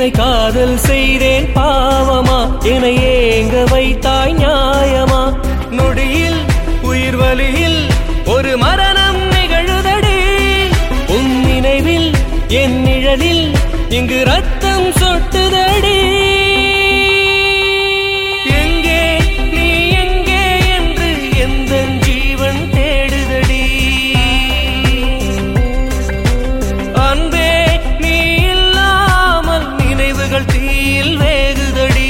உன்னை காதல் செய்தேன் பாவமா என ஏங்க வைத்தாய் நியாயமா நொடியில் உயிர் வலியில் ஒரு மரணம் நிகழுதடி உன் நினைவில் என் நிழலில் இங்கு ரத்தம் சொட்டுதடி எங்கே நீ எங்கே என்று எந்த ஜீவன் தேடுதடி அன்பே நீ இல்லாமல் நினைவுகள் தீயில் வேகுதடி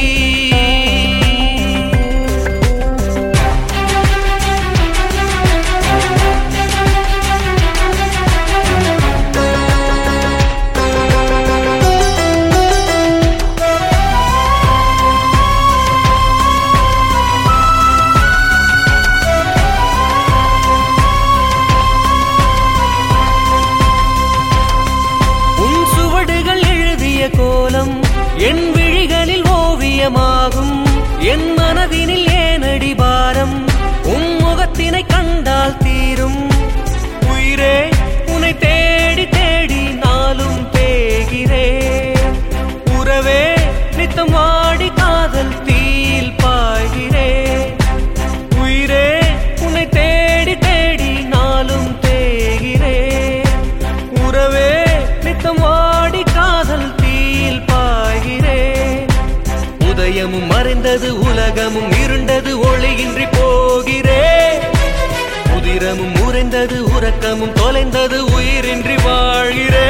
உன் சுவடுகள் எழுதிய கோலம் என் விழிகளில் ஓவியமாகும் என் மனதினில் ஏனடி பாரம் உன் முகத்தினை கண்டால் தீரும் உயிரே உன்னை தேடி தேடி நாளும் தேகிறேன் உறவே நித்தம் ஆடி காதல் தீயில் பாய்கிறேன் உயிரே உன்னை தேடி தேடி நாளும் தேகிறேன் உறவே நித்தம் ஆடி காதல் தீயில் பாய்கிறேன் உதயமும் மறைந்தது உலகமும் இருண்டது ஒளியின்றி போகிறேன் உதிரமும் உறைந்தது உறக்கமும் தொலைந்தது உயிரின்றி வாழ்கிறேன்